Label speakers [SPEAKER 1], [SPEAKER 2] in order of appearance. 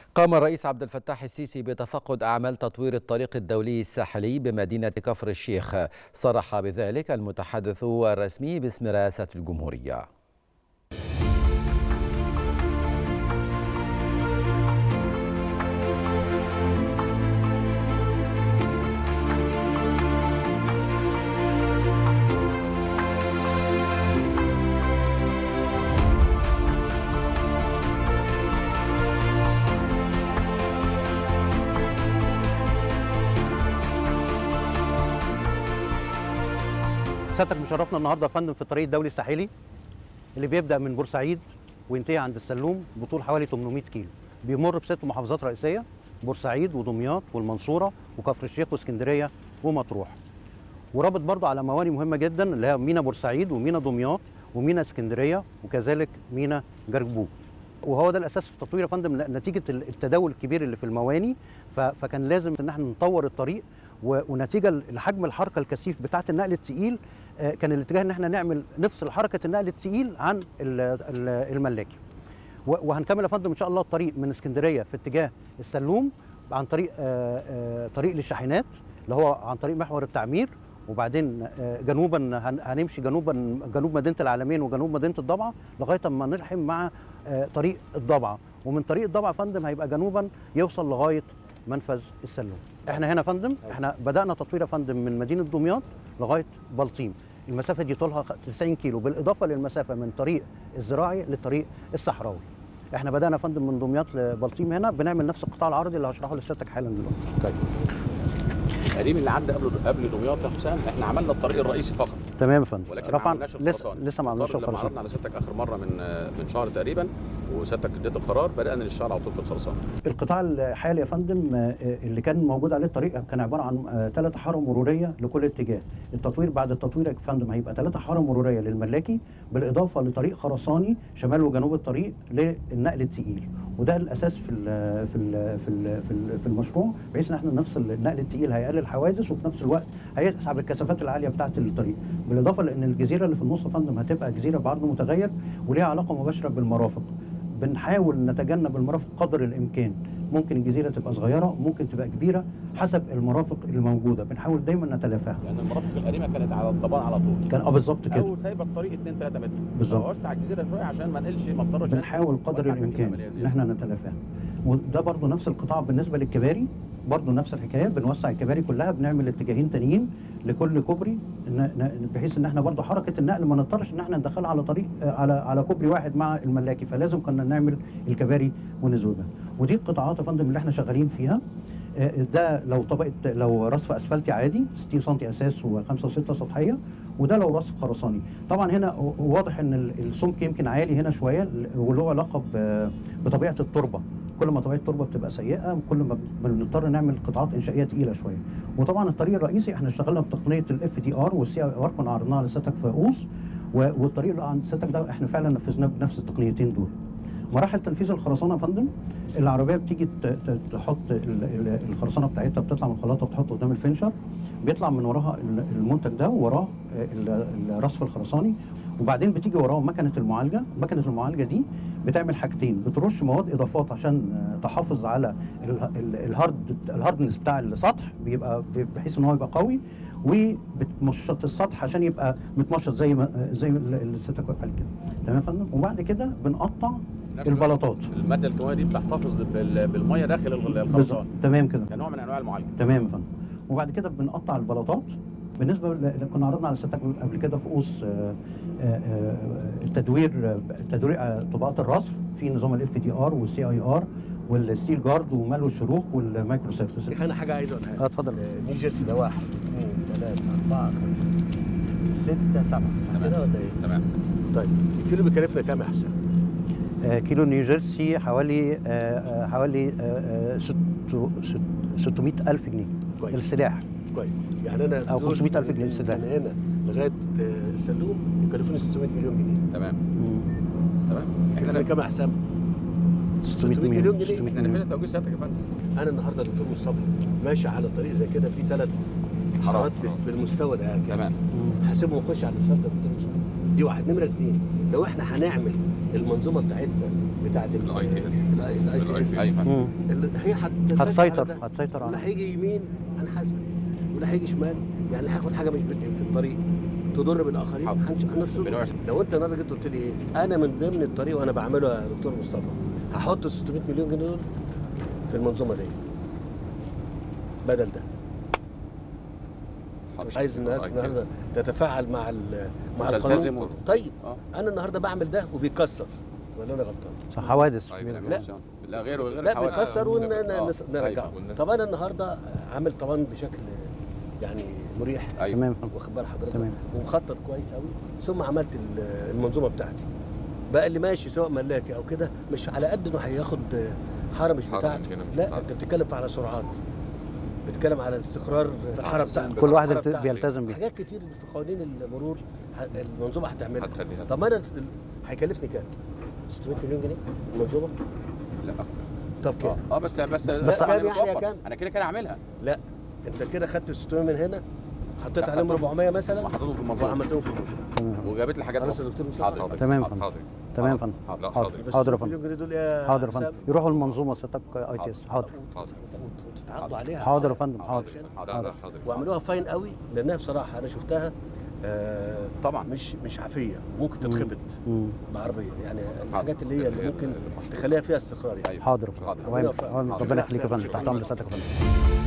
[SPEAKER 1] قام الرئيس عبد الفتاح السيسي بتفقد أعمال تطوير الطريق الدولي الساحلي بمدينة كفر الشيخ صرح بذلك المتحدث الرسمي باسم رئاسة الجمهورية
[SPEAKER 2] سيادتك مشرفنا النهارده يا فندم في الطريق الدولي الساحلي اللي بيبدا من بورسعيد وينتهي عند السلوم بطول حوالي 800 كيلو بيمر بست محافظات رئيسيه بورسعيد ودمياط والمنصوره وكفر الشيخ واسكندريه ومطروح ورابط برضه على مواني مهمه جدا اللي هي مينا بورسعيد ومينا دمياط ومينا اسكندريه وكذلك مينا جرجبوب وهو ده الاساس في التطوير يا فندم نتيجه التداول الكبير اللي في المواني فكان لازم ان احنا نطور الطريق ونتيجه لحجم الحركه الكثيف بتاعه النقل الثقيل كان الاتجاه ان احنا نعمل نفصل حركه النقل الثقيل عن الملاكي وهنكمل يا فندم ان شاء الله الطريق من اسكندريه في اتجاه السلوم عن طريق طريق للشاحنات اللي هو عن طريق محور التعمير وبعدين جنوبا هنمشي جنوبا جنوب مدينه العالمين وجنوب مدينه الضبعه لغايه اما نلحم مع طريق الضبعه ومن طريق الضبعه يا فندم هيبقى جنوبا يوصل لغايه منفذ السلوم احنا هنا يا فندم احنا بدانا تطوير يا فندم من مدينه دمياط لغايه بلطيم المسافه دي طولها 90 كيلو بالاضافه للمسافه من طريق الزراعي للطريق الصحراوي احنا بدانا يا فندم من دمياط لبلطيم هنا بنعمل نفس القطاع العرضي اللي هشرحه لسيادتك حالا دلوقتي
[SPEAKER 3] طيب القديم اللي عدى قبل قبل دمياط يا حسام احنا عملنا الطريق الرئيسي فقط
[SPEAKER 2] تمام يا فندم
[SPEAKER 3] ولكن
[SPEAKER 2] رفع
[SPEAKER 3] ما
[SPEAKER 2] لسه لسه ما عملناش
[SPEAKER 3] لما
[SPEAKER 2] الخرسانه
[SPEAKER 3] عرضنا على سيادتك اخر مره من من شهر تقريبا وسيادتك اديت القرار بدانا نشتغل على طول في الخرسانه
[SPEAKER 2] القطاع الحالي يا فندم اللي كان موجود عليه الطريق كان عباره عن ثلاث حاره مروريه لكل اتجاه التطوير بعد التطوير يا فندم هيبقى ثلاث حاره مروريه للملاكي بالاضافه لطريق خرساني شمال وجنوب الطريق للنقل الثقيل وده الاساس في ال في ال في ال في, ال في المشروع بحيث ان احنا نفصل النقل الثقيل هيقلل الحوادث وفي نفس الوقت هيسحب الكثافات العاليه بتاعه الطريق بالاضافه لان الجزيره اللي في النص يا فندم هتبقى جزيره بعرض متغير وليها علاقه مباشره بالمرافق بنحاول نتجنب المرافق قدر الامكان ممكن الجزيره تبقى صغيره ممكن تبقى كبيره حسب المرافق اللي موجوده بنحاول دايما نتلافاها
[SPEAKER 3] يعني المرافق القديمه كانت على الضبان على طول
[SPEAKER 2] كان اه بالظبط كده
[SPEAKER 3] او سايبه الطريق 2 3 متر
[SPEAKER 2] بالظبط.
[SPEAKER 3] اوسع الجزيره شويه عشان ما نقلش ما اضطرش
[SPEAKER 2] بنحاول قدر الامكان ان احنا نتلافاها وده برضو نفس القطاع بالنسبه للكباري برضو نفس الحكايه بنوسع الكباري كلها بنعمل اتجاهين تانيين لكل كوبري بحيث ان احنا برضو حركه النقل ما نضطرش ان احنا ندخلها على طريق على على كوبري واحد مع الملاكي فلازم كنا نعمل الكباري ونزودها ودي القطاعات يا فندم اللي احنا شغالين فيها ده لو طبقه لو رصف اسفلتي عادي 60 سم اساس و5 و6 سطحيه وده لو رصف خرساني طبعا هنا واضح ان السمك يمكن عالي هنا شويه وله علاقه بطبيعه التربه كل ما طبيعه التربه بتبقى سيئه كل ما بنضطر نعمل قطاعات انشائيه تقيله شويه وطبعا الطريق الرئيسي احنا اشتغلنا بتقنيه الاف دي ار والسي اي ار كنا عرضناها لسيادتك في قوس والطريق اللي عند سيادتك ده احنا فعلا نفذناه بنفس التقنيتين دول مراحل تنفيذ الخرسانه يا فندم العربيه بتيجي تحط الخرسانه بتاعتها بتطلع من الخلاطه وتحط قدام الفنشر بيطلع من وراها المنتج ده وراه الرصف الخرساني وبعدين بتيجي وراه مكنه المعالجه مكنه المعالجه دي بتعمل حاجتين بترش مواد اضافات عشان تحافظ على الهارد الهاردنس بتاع السطح بيبقى بحيث ان هو يبقى قوي وبتمشط السطح عشان يبقى متمشط زي ما زي اللي سيادتك واقف عليه كده تمام يا فندم وبعد كده بنقطع البلاطات
[SPEAKER 3] الماده الكيماويه دي بتحتفظ بالميه داخل الخرسانه
[SPEAKER 2] تمام كده
[SPEAKER 3] كنوع من انواع المعالجه
[SPEAKER 2] تمام يا فندم وبعد كده بنقطع البلاطات بالنسبه كنا عرضنا على سيادتك قبل كده في قوس التدوير تدوير طبقات الرصف في نظام الاف دي ار والسي اي ار والستيل جارد وملو الشروخ والمايكرو سيرفيس
[SPEAKER 4] انا حاجه عايز اقولها
[SPEAKER 2] اه اتفضل
[SPEAKER 4] نيو جيرسي ده واحد اثنين ثلاثه اربعه خمسه سته سبعه صح كده ولا ايه؟
[SPEAKER 3] تمام
[SPEAKER 4] طيب الكيلو بيكلفنا كام يا حسام؟
[SPEAKER 2] آه كيلو نيو جيرسي حوالي آه آه حوالي آه 600 ألف جنيه
[SPEAKER 4] كويس.
[SPEAKER 2] السلاح
[SPEAKER 4] كويس يعني انا
[SPEAKER 2] أو
[SPEAKER 4] دول
[SPEAKER 2] 500,000 جنيه السلاح.
[SPEAKER 4] من هنا لغايه آه، السلوم يكلفوني 600 مليون جنيه
[SPEAKER 3] تمام تمام
[SPEAKER 4] كلفنا
[SPEAKER 3] احنا
[SPEAKER 4] كام يا حسام؟
[SPEAKER 2] 600
[SPEAKER 4] مليون
[SPEAKER 2] مليون
[SPEAKER 4] جنيه.
[SPEAKER 2] 600
[SPEAKER 3] احنا
[SPEAKER 2] مليون
[SPEAKER 3] نفذنا توجيه سيادتك يا فندم
[SPEAKER 4] انا النهارده دكتور مصطفى ماشي على طريق زي كده في ثلاث حارات
[SPEAKER 3] حرام.
[SPEAKER 4] بالمستوى ده كده
[SPEAKER 3] تمام
[SPEAKER 4] حاسبهم ونخش على الاسفلت يا دكتور مصطفى دي واحد نمره اثنين لو احنا هنعمل المنظومه بتاعتنا
[SPEAKER 5] بتاعت
[SPEAKER 3] الاي تي اس
[SPEAKER 5] الاي تي اس
[SPEAKER 3] ايوه
[SPEAKER 2] مم.
[SPEAKER 5] اللي هي هتسيطر
[SPEAKER 2] هتسيطر
[SPEAKER 5] على ده.
[SPEAKER 2] هتسيطر
[SPEAKER 5] ولا
[SPEAKER 2] على
[SPEAKER 5] هيجي يمين هنحاسبك ولا هيجي شمال يعني هاخد حاجه مش بال- في الطريق تضر بالاخرين
[SPEAKER 3] حاضر.
[SPEAKER 5] هنش- هنرصده
[SPEAKER 3] بنوع-
[SPEAKER 5] لو انت النهارده جيت قلت لي ايه انا من ضمن الطريق وانا بعمله يا دكتور مصطفى هحط 600 مليون جنيه دول في المنظومه دي بدل ده مش عايز الناس النهارده تتفاعل مع ال- مع
[SPEAKER 3] تلتزم
[SPEAKER 5] القانون
[SPEAKER 3] و-
[SPEAKER 5] طيب
[SPEAKER 3] اه
[SPEAKER 5] انا النهارده بعمل ده وبيكسر ولا انا غلطان
[SPEAKER 2] صح حوادث
[SPEAKER 3] لا لا غير غير
[SPEAKER 5] لا
[SPEAKER 3] الحوادث.
[SPEAKER 5] بيكسر
[SPEAKER 3] آه.
[SPEAKER 5] ونرجعه
[SPEAKER 3] أيوة.
[SPEAKER 5] طب انا النهارده عامل طبعا بشكل يعني مريح
[SPEAKER 3] ايوه
[SPEAKER 2] تمام
[SPEAKER 5] واخد بال حضرتك
[SPEAKER 2] تمام.
[SPEAKER 5] ومخطط كويس قوي ثم عملت ال- المنظومه بتاعتي بقى اللي ماشي سواء ملاكي او كده مش على قد انه هياخد حاره مش
[SPEAKER 3] حارة
[SPEAKER 5] بتاعته
[SPEAKER 3] هنا مش
[SPEAKER 5] لا
[SPEAKER 3] بتاعته.
[SPEAKER 5] انت بتتكلم في على سرعات بتتكلم على الاستقرار في الحاره بتاعتك
[SPEAKER 2] كل واحد
[SPEAKER 5] الحارة
[SPEAKER 2] يلت-
[SPEAKER 5] بتاعتك.
[SPEAKER 2] بيلتزم بيه
[SPEAKER 5] حاجات كتير في قوانين المرور ه- المنظومه هتعملها
[SPEAKER 3] هتخليها
[SPEAKER 5] طب ما انا ال- هيكلفني كام 600 مليون جنيه المنظومه
[SPEAKER 3] لا اكتر
[SPEAKER 5] طب كام
[SPEAKER 3] اه بس بس
[SPEAKER 5] بس كام يعني يا كام؟
[SPEAKER 3] انا كده كده هعملها
[SPEAKER 5] لا انت كده خدت 600 من هنا حطيت
[SPEAKER 3] لا،
[SPEAKER 5] عليهم
[SPEAKER 3] خدتهم.
[SPEAKER 5] 400 مثلا
[SPEAKER 3] وحطيتهم في المنظومه
[SPEAKER 5] وعملتهم في المنظومه
[SPEAKER 2] تمام
[SPEAKER 3] وجابت لي حاجات
[SPEAKER 5] خلاص يا
[SPEAKER 3] أخرى.
[SPEAKER 5] دكتور مصطفى.
[SPEAKER 3] حاضر
[SPEAKER 2] تمام يا
[SPEAKER 3] حاضر.
[SPEAKER 2] فندم.
[SPEAKER 3] حاضر
[SPEAKER 2] تمام يا فندم
[SPEAKER 3] حاضر. لا،
[SPEAKER 2] حاضر
[SPEAKER 3] حاضر.
[SPEAKER 5] بس
[SPEAKER 2] حاضر يا
[SPEAKER 5] 600 مليون
[SPEAKER 2] فندم
[SPEAKER 5] جنيه دول يا
[SPEAKER 2] حاضر يا
[SPEAKER 5] حسام.
[SPEAKER 2] فندم يروحوا المنظومه ستك اي تي اس حاضر
[SPEAKER 3] حاضر.
[SPEAKER 5] وتتعاقدوا عليها
[SPEAKER 2] حاضر يا فندم حاضر
[SPEAKER 3] حاضر
[SPEAKER 2] حاضر.
[SPEAKER 3] حاضر
[SPEAKER 5] واعملوها فاين قوي لانها بصراحه انا شفتها آه
[SPEAKER 3] طبعا
[SPEAKER 5] مش مش عافيه ممكن تتخبط
[SPEAKER 2] مم.
[SPEAKER 5] بعربيه يعني الحاجات اللي هي اللي ممكن
[SPEAKER 3] المحطوط.
[SPEAKER 5] تخليها فيها استقرار يعني
[SPEAKER 3] أيوة.
[SPEAKER 2] حاضر
[SPEAKER 3] حاضر.
[SPEAKER 2] أوامر. أوامر.
[SPEAKER 3] حاضر.
[SPEAKER 2] ربنا يخليك يا فندم تحت امر سيادتك يا فندم